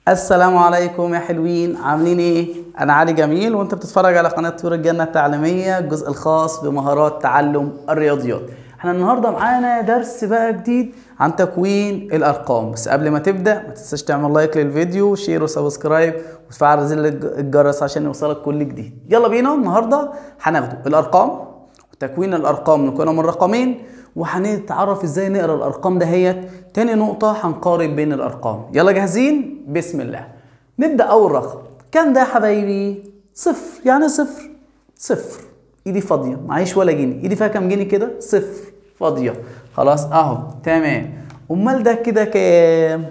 السلام عليكم يا حلوين عاملين ايه؟ انا علي جميل وانت بتتفرج على قناة طيور الجنة التعليمية الجزء الخاص بمهارات تعلم الرياضيات احنا النهاردة معانا درس بقى جديد عن تكوين الارقام بس قبل ما تبدأ ما تنساش تعمل لايك للفيديو وشير وسبسكرايب وتفعل زر الجرس عشان يوصلك كل جديد يلا بينا النهاردة هناخده الارقام وتكوين الارقام نكونها من رقمين وهنتعرف ازاي نقرا الارقام دهيت تاني نقطة هنقارن بين الارقام يلا جاهزين بسم الله نبدأ اول رقم كام ده يا حبايبي صفر يعني صفر صفر ايدي فاضية معيش ولا جنيه ايدي فيها كام جنيه كده صفر فاضية خلاص اهو تمام امال ده كده كام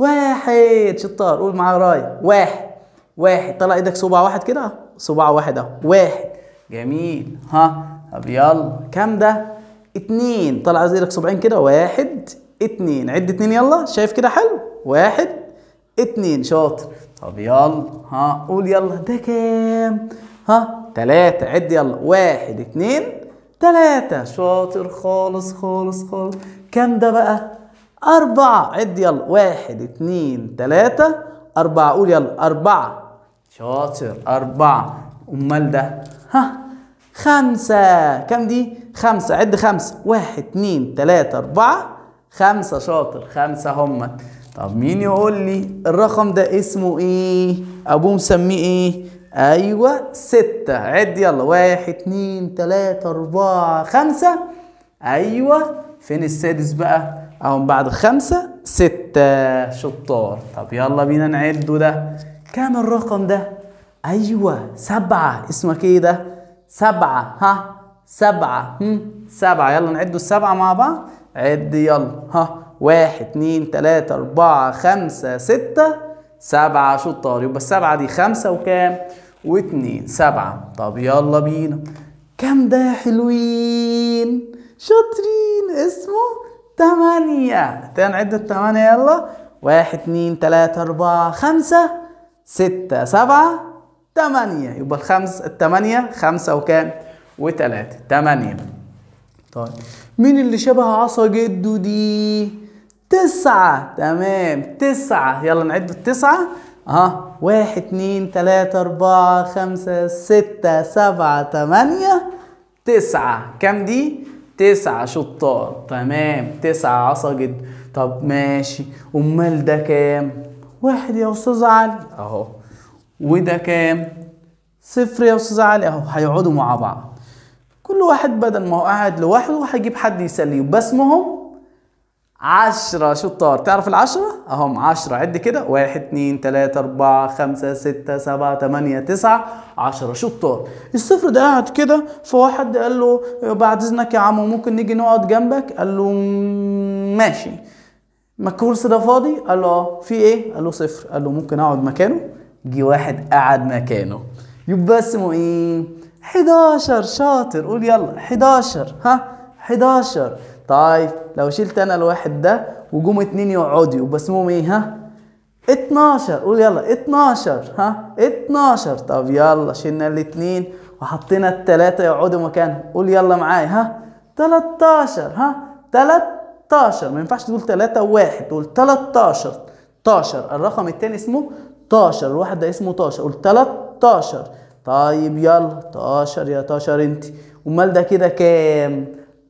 واحد شطار قول معايا راي واحد واحد طلع ايدك صباع واحد كده صباع واحد اهو واحد جميل ها طب يلا كام ده اتنين طلع ايدك صباعين كده واحد اتنين عد اتنين يلا شايف كده حلو واحد اتنين شاطر طب يلا ها قول يلا ده كام ها تلاتة عد يلا واحد اتنين تلاتة شاطر خالص خالص خالص كام ده بقى أربعة عد يلا واحد اتنين تلاتة أربعة قول يلا أربعة شاطر أربعة أمال ده ها خمسة كم دي؟ خمسة عد خمسة واحد اتنين تلاتة أربعة خمسة شاطر خمسة همت طب مين يقول لي الرقم ده اسمه ايه؟ أبوه مسميه ايه؟ أيوة ستة عد يلا واحد اتنين تلاتة أربعة خمسة أيوة فين السادس بقى؟ أهو بعد خمسة ستة شطار طب يلا بينا نعده ده كام الرقم ده؟ أيوة سبعة اسمك ايه ده؟ سبعة ها سبعة هم سبعة يلا نعدوا السبعة مع بعض عد يلا ها واحد اتنين تلاتة أربعة خمسة ستة سبعة شطار يبقى السبعة دي خمسة وكام؟ واتنين سبعة طب يلا بينا كام ده يا حلوين؟ شاطرين اسمه تمانية تاني نعد التمانية يلا واحد اتنين تلاتة أربعة خمسة ستة سبعة تمانية يبقى الخمس التمانية خمسة وكام؟ وتلاتة تمانية طيب مين اللي شبه عصا جده دي؟ تسعة تمام تسعة يلا نعد التسعة اه واحد اتنين تلاتة أربعة خمسة ستة سبعة تمانية تسعة كام دي؟ تسعة شطار تمام تسعة عصا جد طب ماشي أمال ده كام؟ واحد يا أستاذ علي أهو وده كام؟ صفر يا أستاذ علي أهو هيقعدوا مع بعض كل واحد بدل ما هو قاعد لوحده هيجيب حد يسليه بس اسمهم عشرة شطار تعرف العشرة؟ اهم عشرة عد كده واحد اتنين تلاتة أربعة خمسة ستة سبعة تمانية تسعة عشرة شطار الصفر ده قاعد كده فواحد قال له بعد إذنك يا عم ممكن نيجي نقعد جنبك؟ قال له ماشي ما الكرسي ده فاضي؟ قال له اه في ايه؟ قال له صفر قال له ممكن اقعد مكانه؟ جه واحد قعد مكانه يبقى اسمه ايه؟ 11 شاطر قول يلا 11 ها 11 طيب لو شلت انا الواحد ده وجم اتنين يقعدوا يبقى اسمهم ايه ها 12 قول يلا 12 ها 12 طب يلا شلنا الاتنين وحطينا التلاتة يقعدوا مكانهم قول يلا معايا ها 13 ها 13 ما ينفعش تقول 3 وواحد تقول 13 13 الرقم التاني اسمه 12 الواحد ده اسمه 12 قول 13 طيب يلا 12 يا 12 انت امال ده كده كام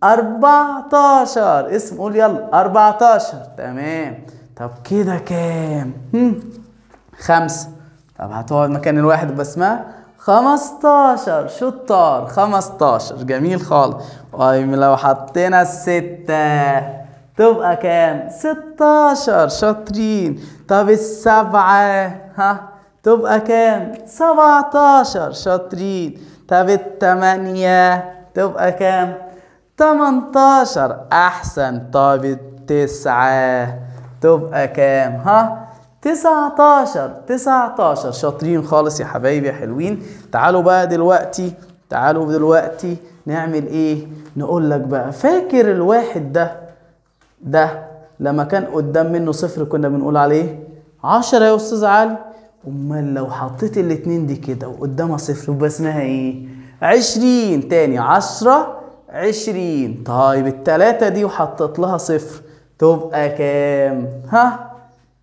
14 اسم قول يلا 14 تمام طب كده كام هم خمسة طب هتقعد مكان الواحد باسمها 15 شطار 15 جميل خالص طيب لو حطينا الستة تبقى كام 16 شاطرين طب السبعة ها تبقى كام؟ 17 شاطرين طب التمانية تبقى كام؟ 18 أحسن طب التسعة تبقى كام؟ ها؟ 19 19 شاطرين خالص يا حبايبي يا حلوين تعالوا بقى دلوقتي تعالوا دلوقتي نعمل ايه؟ نقول لك بقى فاكر الواحد ده ده لما كان قدام منه صفر كنا بنقول عليه 10 يا أستاذ علي امال لو حطيت الاتنين دي كده وقدامها صفر يبقى اسمها ايه عشرين تاني عشرة عشرين طيب التلاتة دي وحطيت لها صفر تبقى كام ها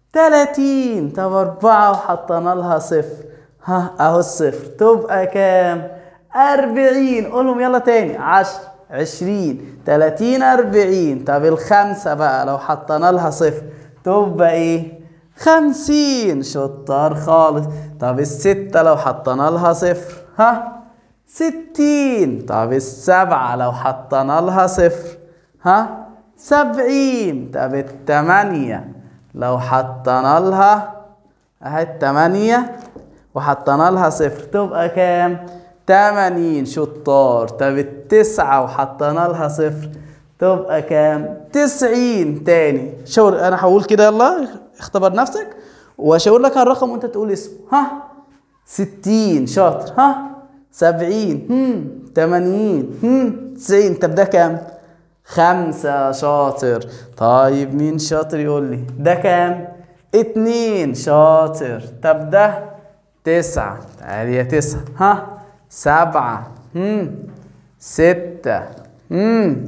تلاتين طب أربعة وحطينا لها صفر ها أهو الصفر تبقى كام؟ أربعين قولهم يلا تاني عشر عشرين تلاتين أربعين طب الخمسة بقى لو حطينا لها صفر تبقى إيه؟ خمسين شطار خالص طب الستة لو حطينا لها صفر ها ستين طب السبعة لو حطينا لها صفر ها سبعين طب التمانية لو حطينا لها اهي التمانية وحطينا لها صفر تبقى كام؟ تمانين شطار طب التسعة وحطينا لها صفر تبقى كام؟ تسعين تاني شاور انا هقول كده يلا اختبر نفسك واشاور لك على الرقم وانت تقول اسمه ها ستين شاطر ها سبعين هم تمانين هم تسعين طب ده كام؟ خمسة شاطر طيب مين شاطر يقول لي ده كام؟ اتنين شاطر طب ده تسعة تعالي يا تسعة ها سبعة هم ستة هم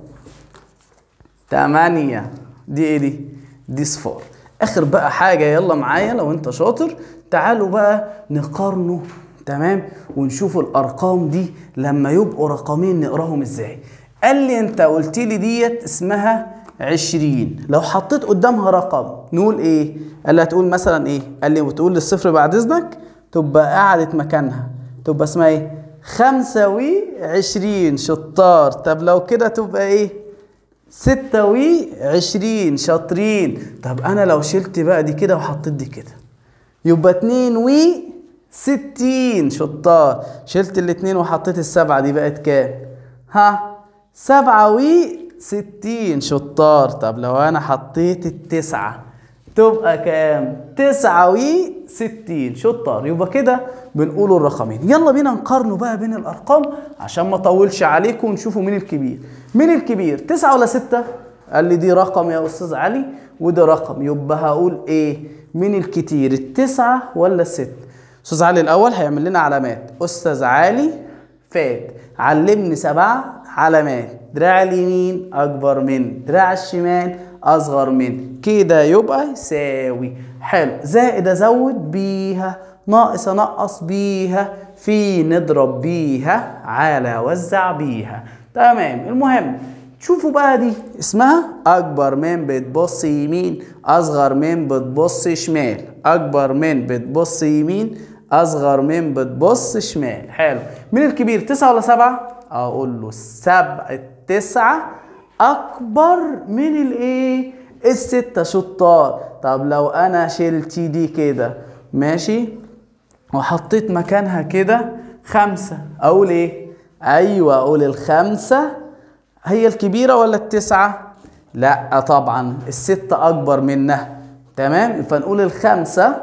تمانية دي ايه دي؟ دي صفار اخر بقى حاجة يلا معايا لو انت شاطر تعالوا بقى نقارنه تمام ونشوف الارقام دي لما يبقوا رقمين نقراهم ازاي قال لي انت قلت لي ديت اسمها عشرين لو حطيت قدامها رقم نقول ايه قال لي هتقول مثلا ايه قال لي وتقول للصفر بعد اذنك تبقى قعدت مكانها تبقى اسمها ايه خمسة وعشرين شطار طب لو كده تبقى ايه ستة وعشرين شاطرين طب انا لو شلت بقى دي كده وحطيت دي كده يبقى اتنين و ستين شطار شلت الاتنين وحطيت السبعة دي بقت كام ها سبعة و ستين شطار طب لو انا حطيت التسعة تبقى كام تسعة و ستين شطار يبقى كده بنقول الرقمين يلا بينا نقارنوا بقى بين الارقام عشان ما اطولش عليكم ونشوفوا مين الكبير مين الكبير تسعة ولا ستة قال لي دي رقم يا استاذ علي وده رقم يبقى هقول ايه مين الكتير التسعة ولا الستة استاذ علي الاول هيعمل لنا علامات استاذ علي فات علمني سبع علامات دراع اليمين اكبر من دراع الشمال اصغر من كده يبقى يساوي حلو زائد ازود بيها ناقص انقص بيها في نضرب بيها على وزع بيها تمام المهم شوفوا بقى دي اسمها اكبر من بتبص يمين اصغر من بتبص شمال اكبر من بتبص يمين اصغر من بتبص شمال حلو مين الكبير تسعة ولا سبعة اقول له سبعة التسعة اكبر من الايه الستة شطار طب لو انا شلت دي كده ماشي وحطيت مكانها كده خمسة اقول ايه ايوه اقول الخمسة هي الكبيرة ولا التسعة لا طبعا الستة اكبر منها تمام فنقول الخمسة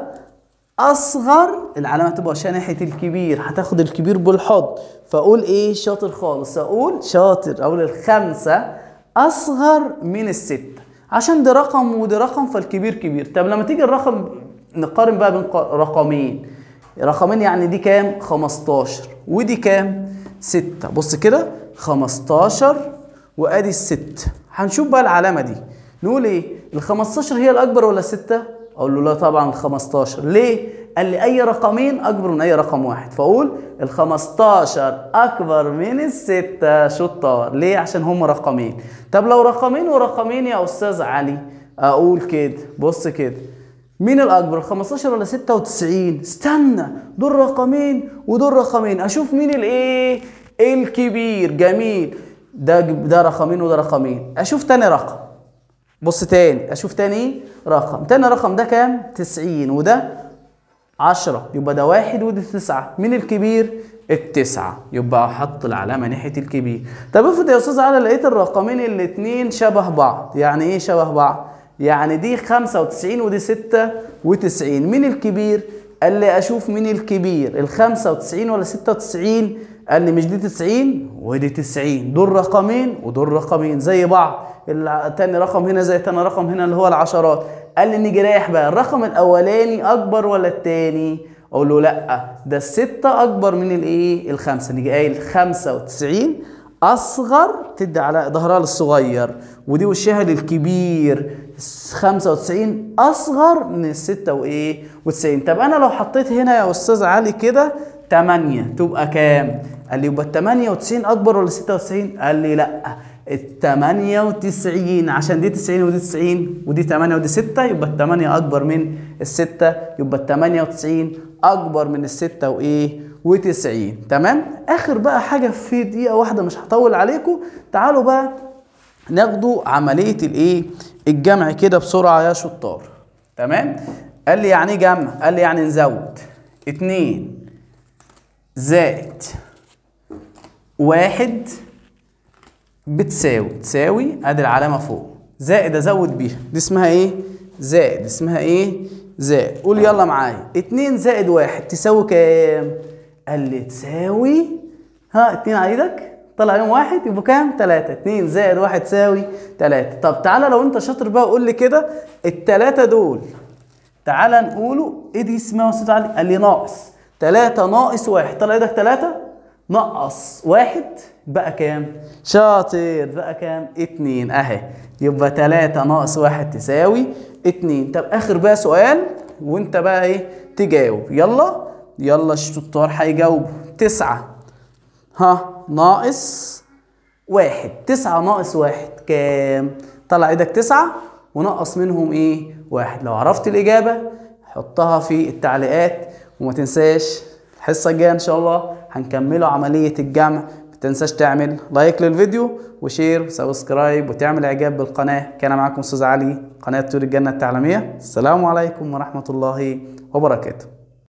اصغر العلامه تبقى عشان ناحيه الكبير هتاخد الكبير بالحضن فاقول ايه شاطر خالص اقول شاطر اقول الخمسه اصغر من السته عشان ده رقم وده رقم فالكبير كبير طب لما تيجي الرقم نقارن بقى بين رقمين رقمين يعني دي كام 15 ودي كام 6 بص كده 15 وادي الست هنشوف بقى العلامه دي نقول ايه ال 15 هي الاكبر ولا السته اقول له لا طبعا ال 15 ليه قال لي اي رقمين اكبر من اي رقم واحد فاقول ال 15 اكبر من الستة شطار ليه عشان هم رقمين طب لو رقمين ورقمين يا استاذ علي اقول كده بص كده مين الاكبر 15 ولا 96 استنى دول رقمين ودول رقمين اشوف مين الايه الكبير جميل ده ده رقمين وده رقمين اشوف تاني رقم بص تاني اشوف تاني رقم تاني رقم ده كام 90 وده 10 يبقى ده واحد وده تسعة مين الكبير التسعة يبقى احط العلامة ناحية الكبير طب افرض يا استاذ علي لقيت الرقمين الاتنين شبه بعض يعني ايه شبه بعض يعني دي 95 ودي 96 مين الكبير قال لي اشوف مين الكبير ال 95 ولا 96 قال لي مش دي 90 ودي 90 دول رقمين ودول رقمين زي بعض تاني رقم هنا زي تاني رقم هنا اللي هو العشرات قال لي نيجي رايح بقى الرقم الاولاني اكبر ولا التاني اقول له لا ده الستة اكبر من الايه الخمسة نيجي قايل 95 اصغر تدي على ظهرها للصغير ودي وشها للكبير 95 اصغر من ال 6 وايه و90 طب انا لو حطيت هنا يا استاذ علي كده 8 تبقى كام قال لي يبقى ال 98 اكبر ولا 96 قال لي لا ال 98 عشان دي 90 ودي 90 ودي 8 ودي 6 يبقى ال 8 اكبر من ال 6 يبقى ال 98 اكبر من ال 6 وايه و90 تمام اخر بقى حاجه في دقيقه واحده مش هطول عليكم تعالوا بقى ناخدوا عمليه الايه الجمع كده بسرعه يا شطار تمام قال لي يعني ايه جمع قال لي يعني نزود 2 زائد واحد بتساوي تساوي ادي العلامه فوق زائد ازود بيها دي اسمها ايه زائد اسمها ايه زائد قول يلا معايا 2 زائد واحد تساوي كام قال لي تساوي ها 2 على ايدك طلع يوم واحد يبقى كام 3 2 زائد واحد تساوي 3 طب تعالى لو انت شاطر بقى قول لي كده الثلاثه دول تعالى نقوله ايه دي اسمها يا استاذ علي قال لي ناقص 3 ناقص واحد طلع ايدك 3 نقص واحد بقى كام؟ شاطر بقى كام؟ اتنين اهي يبقى تلاتة ناقص واحد تساوي اتنين طب اخر بقى سؤال وانت بقى ايه تجاوب يلا يلا الشطار هيجاوبوا تسعة ها ناقص واحد تسعة ناقص واحد كام؟ طلع ايدك تسعة ونقص منهم ايه؟ واحد لو عرفت الإجابة حطها في التعليقات وما تنساش الحصة الجاية إن شاء الله هنكملوا عملية الجمع ما تنساش تعمل لايك للفيديو وشير وسبسكرايب وتعمل إعجاب بالقناة كان معاكم أستاذ علي قناة طيور الجنة التعليمية السلام عليكم ورحمة الله وبركاته